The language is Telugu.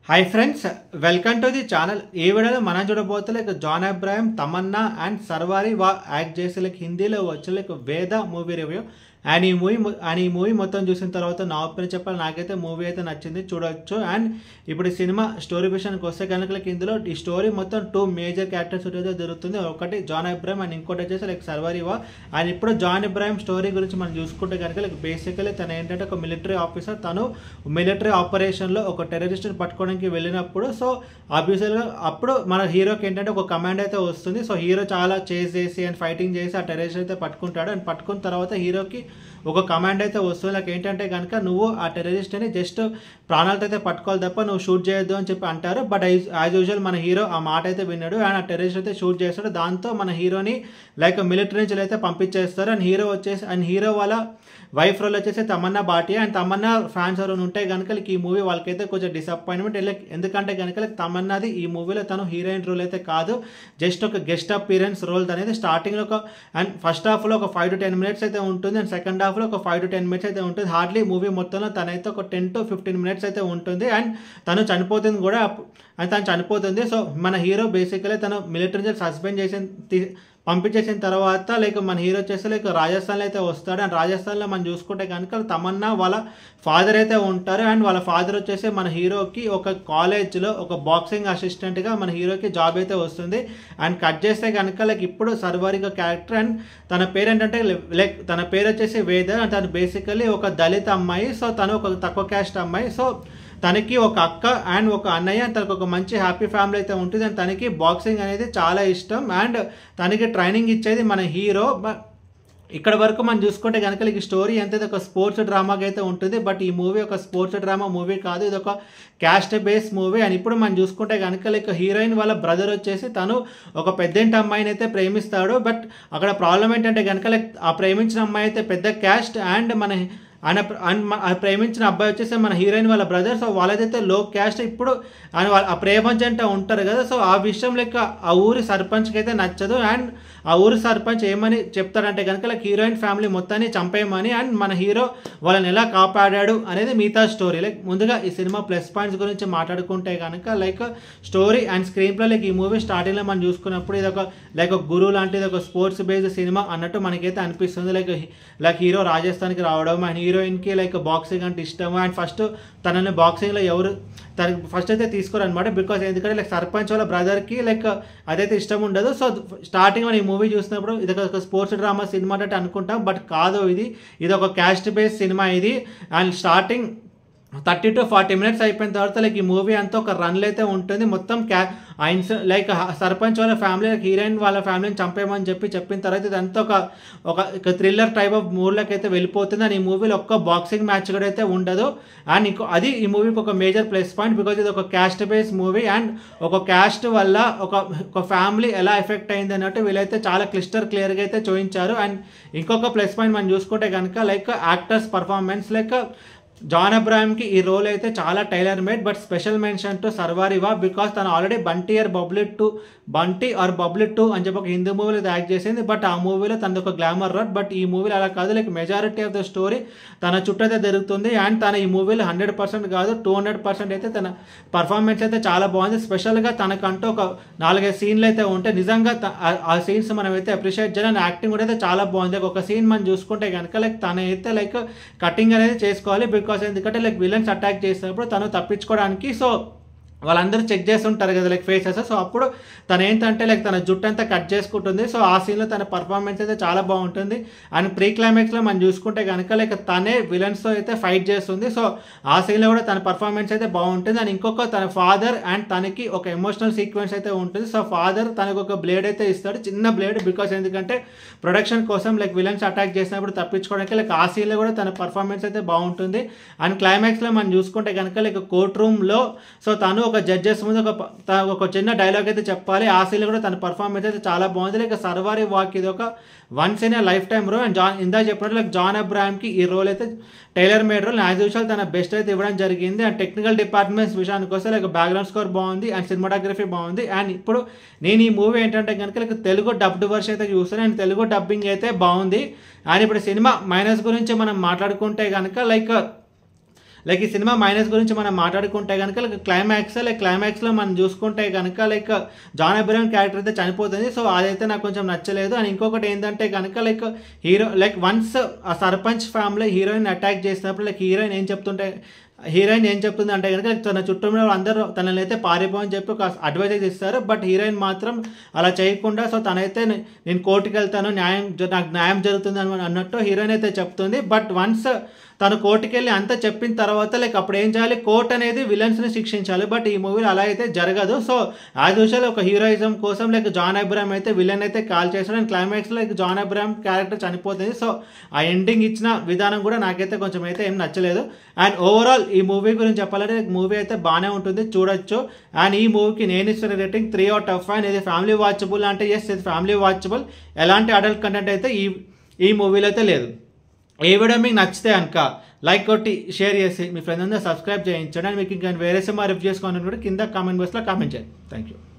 hi friends welcome to the channel ఈ వీడియోలో మనం చూడబోతే like John Abraham Tamannaah and Sharvari Wagh act చేసి లైక్ హిందీలో వచ్చే like Vedaa movie review and ఈ మూవీ అండ్ ఈ మూవీ మొత్తం చూసిన తర్వాత నా ఒపీనియన్ చెప్పాలి నాకైతే మూవీ అయితే నచ్చింది చూడొచ్చు అండ్ ఇప్పుడు ఈ సినిమా స్టోరీ విషయానికి వస్తే కనుక లైక్ ఇందులో ఈ స్టోరీ మొత్తం టూ మేజర్ క్యారెక్టర్స్ అయితే జరుగుతుంది ఒకటి జాన్ అబ్రాహిం అండ్ ఇంకోటి వచ్చేసి లైక్ సర్వారివా అండ్ ఇప్పుడు జాన్ ఇబ్రాహిం స్టోరీ గురించి మనం చూసుకుంటే కనుక లైక్ బేసికలీ తను ఏంటంటే ఒక మిలిటరీ ఆఫీసర్ తను మిలిటరీ ఆపరేషన్లో ఒక టెర్రరిస్ట్ని పట్టుకోవడానికి వెళ్ళినప్పుడు సో ఆబ్వియస్గా అప్పుడు మన హీరోకి ఏంటంటే ఒక కమాండ్ అయితే వస్తుంది సో హీరో చాలా చేస్ చేసి అండ్ ఫైటింగ్ చేసి ఆ టెర్రరిస్ట్ అయితే పట్టుకుంటాడు అండ్ పట్టుకున్న తర్వాత హీరోకి ఒక కమాండ్ అయితే వస్తుంది నాకు ఏంటంటే కనుక నువ్వు ఆ టెర్రరిస్ట్ని జస్ట్ ప్రాణాలతో అయితే పట్టుకోవాలి తప్ప నువ్వు షూట్ చేయొద్దు అని చెప్పి అంటారు బట్ యాజ్ యూజువల్ మన హీరో ఆ మాట అయితే విన్నాడు అండ్ ఆ టెర్రరిస్ట్ అయితే షూట్ చేస్తాడు దాంతో మన హీరోని లైక్ మిలిటరీ నుంచి అయితే పంపించేస్తారు అండ్ హీరో వచ్చేసి అండ్ హీరో వాళ్ళ వైఫ్ రోల్ వచ్చేసి తమన్నా బాటియా అండ్ తమన్నా ఫ్యాన్స్ ఎవరైనా ఉంటే కనుక లైక్ ఈ మూవీ వాళ్ళకైతే కొంచెం డిసప్పాయింట్మెంట్ లైక్ ఎందుకంటే కనుక లైక్ తమన్నాది ఈ మూవీలో తను హీరోయిన్ రోల్ అయితే కాదు జస్ట్ ఒక గెస్ట్ అపీరెన్స్ రోల్ అనేది స్టార్టింగ్లో ఒక అండ్ ఫస్ట్ హాఫ్లో ఒక ఫైవ్ టు టెన్ మినిట్స్ అయితే ఉంటుంది అండ్ సెకండ్ హాఫ్లో ఒక ఫైవ్ టు టెన్ మినిట్స్ అయితే ఉంటుంది హార్డ్లీ మూవీ మొత్తంలో తనైతే ఒక టెన్ టు ఫిఫ్టీన్ మినిట్స్ అయితే ఉంటుంది అండ్ తను చనిపోతుంది కూడా అండ్ తను చనిపోతుంది సో మన హీరో బేసికలీ తను మిలిటరీ నుంచి సస్పెండ్ చేసిన పంపించేసిన తర్వాత లైక్ మన హీరో వచ్చేసి లైక్ రాజస్థాన్లో అయితే వస్తాడు అండ్ రాజస్థాన్లో మనం చూసుకుంటే కనుక తమన్నా వాళ్ళ ఫాదర్ అయితే ఉంటారు అండ్ వాళ్ళ ఫాదర్ వచ్చేసి మన హీరోకి ఒక కాలేజ్లో ఒక బాక్సింగ్ అసిస్టెంట్గా మన హీరోకి జాబ్ అయితే వస్తుంది అండ్ కట్ చేస్తే కనుక లైక్ ఇప్పుడు సర్వారిగా క్యారెక్టర్ అండ్ తన పేరు ఏంటంటే లైక్ తన పేరు వచ్చేసి వేద అండ్ తను బేసికలీ ఒక దళిత అమ్మాయి సో తను ఒక తక్కువ క్యాస్ట్ అమ్మాయి సో తనకి ఒక అక్క అండ్ ఒక అన్నయ్య తనకు ఒక మంచి హ్యాపీ ఫ్యామిలీ అయితే ఉంటుంది అండ్ తనకి బాక్సింగ్ అనేది చాలా ఇష్టం అండ్ తనకి ట్రైనింగ్ ఇచ్చేది మన హీరో ఇక్కడ వరకు మనం చూసుకుంటే కనుక ఈ స్టోరీ ఎంత ఒక స్పోర్ట్స్ డ్రామాగా అయితే ఉంటుంది బట్ ఈ మూవీ ఒక స్పోర్ట్స్ డ్రామా మూవీ కాదు ఇది ఒక క్యాస్ట్ బేస్ మూవీ అండ్ ఇప్పుడు మనం చూసుకుంటే కనుక లైక్ హీరోయిన్ వాళ్ళ బ్రదర్ వచ్చేసి తను ఒక పెద్దంటి అమ్మాయిని అయితే ప్రేమిస్తాడు బట్ అక్కడ ప్రాబ్లం ఏంటంటే కనుక లైక్ ఆ ప్రేమించిన అమ్మాయి అయితే పెద్ద క్యాస్ట్ అండ్ మన ఆయన ఆయన ప్రేమించిన అబ్బాయి వచ్చేసి మన హీరోయిన్ వాళ్ళ బ్రదర్ సో వాళ్ళదైతే లో క్యాస్ట్ ఇప్పుడు ఆయన వాళ్ళ ఆ ప్రేమంచ్ అంటే ఉంటారు కదా సో ఆ విషయం లెక్క ఆ ఊరి సర్పంచ్కి అయితే నచ్చదు అండ్ ఆ ఊరి సర్పంచ్ ఏమని చెప్తారంటే కనుక లైక్ హీరోయిన్ ఫ్యామిలీ మొత్తాన్ని చంపేయమని అండ్ మన హీరో వాళ్ళని ఎలా కాపాడాడు అనేది మిగతా స్టోరీ లైక్ ముందుగా ఈ సినిమా ప్లస్ పాయింట్స్ గురించి మాట్లాడుకుంటే కనుక like story and screenplay like ఈ మూవీ స్టార్టింగ్లో మనం చూసుకున్నప్పుడు ఇది ఒక లైక్ ఒక గురువు లాంటిది ఒక స్పోర్ట్స్ బేస్డ్ సినిమా అన్నట్టు మనకైతే అనిపిస్తుంది లైక్ లైక్ హీరో రాజస్థాన్కి రావడం అండ్ హీరోయిన్కి లైక్ బాక్సింగ్ అంటే ఇష్టం అండ్ ఫస్ట్ తనని బాక్సింగ్లో ఎవరు తనకి ఫస్ట్ అయితే తీసుకోరు అనమాట బికాస్ ఎందుకంటే లైక్ సర్పంచ్ వాళ్ళ బ్రదర్కి లైక్ అదైతే ఇష్టం ఉండదు సో స్టార్టింగ్ మనం ఈ మూవీ చూసినప్పుడు ఇది ఒక స్పోర్ట్స్ డ్రామా సినిమా అంటే అనుకుంటాం బట్ కాదు ఇది ఇది ఒక క్యాస్ట్ బేస్ సినిమా ఇది and starting thirty to forty minutes అయిపోయిన తర్వాత లైక్ ఈ మూవీ అంతా ఒక రన్లు అయితే ఉంటుంది మొత్తం క్యా ఆయన లైక్ సర్పంచ్ వాళ్ళ ఫ్యామిలీ హీరోయిన్ వాళ్ళ ఫ్యామిలీని చంపేయమని చెప్పి చెప్పిన తర్వాత ఇదంతా ఒక ఒక థ్రిల్లర్ టైప్ ఆఫ్ మూవీలోకి అయితే వెళ్ళిపోతుంది అండ్ ఈ మూవీలో ఒక్క బాక్సింగ్ మ్యాచ్ కూడా అయితే ఉండదు అండ్ ఇంకో అది ఈ మూవీకి ఒక మేజర్ ప్లస్ పాయింట్ బికాజ్ ఇది ఒక క్యాస్ట్ బేస్ మూవీ అండ్ ఒక క్యాస్ట్ వల్ల ఒక ఒక ఫ్యామిలీ ఎలా ఎఫెక్ట్ అయింది అన్నట్టు వీళ్ళైతే చాలా క్లిస్టర్ క్లియర్గా అయితే చూపించారు అండ్ ఇంకొక ప్లస్ పాయింట్ మనం చూసుకుంటే కనుక like actors performance like John అబ్రాహింకి ఈ రోల్ అయితే చాలా tailor made but special mention to సర్వారివా because తను already Bunty are బబ్లిట్ two Bunty are బబ్లిట్ two అని చెప్పి ఒక హిందీ మూవీలో యాక్ట్ చేసింది బట్ ఆ మూవీలో తనది ఒక గ్లామర్ రోడ్ బట్ ఈ మూవీలో అలా కాదు like majority of the story తన చుట్టూ అయితే జరుగుతుంది అండ్ తన ఈ మూవీలో హండ్రెడ్ పర్సెంట్ కాదు టూ హండ్రెడ్ పర్సెంట్ అయితే తన పర్ఫార్మెన్స్ అయితే చాలా బాగుంది స్పెషల్గా తనకంటూ ఒక నాలుగైదు సీన్లు అయితే ఉంటాయి నిజంగా ఆ సీన్స్ మనం అయితే అప్రిషియేట్ చేయాలి యాక్టింగ్ కూడా అయితే చాలా బాగుంది ఒక సీన్ మనం చూసుకుంటే కనుక లైక్ తన అయితే లైక్ కటింగ్ అనేది చేసుకోవాలి బికాస్ బికాస్ ఎందుకంటే లైక్ విలన్స్ అటాక్ చేసినప్పుడు తను తప్పించుకోవడానికి సో వాళ్ళందరూ చెక్ చేస్తుంటారు కదా లైక్ ఫేసెస్ సో అప్పుడు తను ఏంటంటే లైక్ తన జుట్టు అంతా కట్ చేసుకుంటుంది సో ఆ సీన్లో తన పర్ఫార్మెన్స్ అయితే చాలా బాగుంటుంది అండ్ ప్రీ క్లైమాక్స్లో మనం చూసుకుంటే కనుక లైక్ తనే విలన్స్తో అయితే ఫైట్ చేస్తుంది సో ఆ సీన్లో కూడా తన పర్ఫార్మెన్స్ అయితే బాగుంటుంది అండ్ ఇంకొక తన ఫాదర్ అండ్ తనకి ఒక ఎమోషనల్ సీక్వెన్స్ అయితే ఉంటుంది సో ఫాదర్ తనకు ఒక బ్లేడ్ అయితే ఇస్తాడు చిన్న బ్లేడ్ బికాస్ ఎందుకంటే ప్రొడక్షన్ కోసం లైక్ విలన్స్ అటాక్ చేసినప్పుడు తప్పించుకోవడానికి లైక్ ఆ సీన్లో కూడా తన పర్ఫార్మెన్స్ అయితే బాగుంటుంది అండ్ క్లైమాక్స్లో మనం చూసుకుంటే కనుక లైక్ కోర్ట్ రూమ్లో సో తను ఒక జడ్జెస్ ముందు ఒక ఒక చిన్న డైలాగ్ అయితే చెప్పాలి ఆ సీన్లో కూడా తన పర్ఫార్మెన్స్ అయితే చాలా బాగుంది లైక్ సర్వారి వాక్ ఇది ఒక once in a lifetime role and John ఇందా చెప్పినట్టు లైక్ జాన్ అబ్రాహింకి ఈ రోల్ అయితే tailor made role as usual తన బెస్ట్ అయితే ఇవ్వడం జరిగింది అండ్ టెక్నికల్ డిపార్ట్మెంట్స్ విషయానికి వస్తే లైక్ బ్యాక్గ్రౌండ్ స్కోర్ బాగుంది అండ్ సినిమాటోగ్రఫీ బాగుంది అండ్ ఇప్పుడు నేను ఈ మూవీ ఏంటంటే కనుక లైక్ తెలుగు డబ్డ్ వర్షన్ అయితే చూస్తాను అండ్ తెలుగు డబ్బింగ్ అయితే బాగుంది అండ్ ఇప్పుడు సినిమా మైనస్ గురించి మనం మాట్లాడుకుంటే కనుక లైక్ లైక్ ఈ సినిమా మైనస్ గురించి మనం మాట్లాడుకుంటే కనుక లైక్ క్లైమాక్స్ లైక్ క్లైమాక్స్లో మనం చూసుకుంటే కనుక లైక్ జాన్ అబ్రహం క్యారెక్టర్ అయితే చనిపోతుంది సో అదైతే నాకు కొంచెం నచ్చలేదు అండ్ ఇంకొకటి ఏంటంటే కనుక లైక్ హీరో లైక్ వన్స్ ఆ సర్పంచ్ ఫ్యామిలీ హీరోయిన్ అటాక్ చేసినప్పుడు లైక్ హీరోయిన్ ఏం చెప్తుంటే హీరోయిన్ ఏం చెప్తుంది అంటే కనుక తన చుట్టూ ఉన్న అందరూ తనని అయితే పారిపోని చెప్పి ఒక అడ్వైజెస్ ఇస్తారు బట్ హీరోయిన్ మాత్రం అలా చేయకుండా సో తనైతే నే- నేను కోర్టుకి వెళ్తాను న్యాయం జ- నాకు న్యాయం జరుగుతుంది అని అన్నట్టు హీరోయిన్ అయితే చెప్తుంది బట్ వన్స్ తను కోర్టుకి వెళ్ళి అంతా చెప్పిన తర్వాత లైక్ అప్పుడు ఏం చేయాలి కోర్ట్ అనేది విలన్స్ని శిక్షించాలి బట్ ఈ మూవీలో అలా అయితే జరగదు సో యాజ్ యూజువల్ ఒక హీరోయిజం కోసం లైక్ జాన్ అబ్రామ్ అయితే విలన్ అయితే కాల్ చేస్తాడు అండ్ క్లైమాక్స్లో లైక్ జాన్ అబ్రామ్ క్యారెక్టర్ చనిపోతుంది సో ఆ ఎండింగ్ ఇచ్చిన విధానం కూడా నాకైతే కొంచెం అయితే ఏం నచ్చలేదు అండ్ ఓవరాల్ ఈ మూవీ గురించి చెప్పాలంటే మూవీ అయితే బాగానే ఉంటుంది చూడొచ్చు అండ్ ఈ మూవీకి నేను ఇస్తున్న rating three out of five ఇది ఫ్యామిలీ వాచబుల్ అంటే ఎస్ ఇది ఫ్యామిలీ వాచబుల్ ఎలాంటి అడల్ట్ కంటెంట్ అయితే ఈ ఈ మూవీలో అయితే లేదు ఈ వీడియో మీకు నచ్చితే కనుక లైక్ కొట్టి షేర్ చేసి మీ ఫ్రెండ్స్ అందరూ సబ్స్క్రైబ్ చేయించండి అండ్ మీకు ఇంకా వేరే సినిమా రివ్యూ చేసుకోవాలని కూడా కింద కామెంట్ బాక్స్లో కామెంట్ చేయండి థ్యాంక్ యూ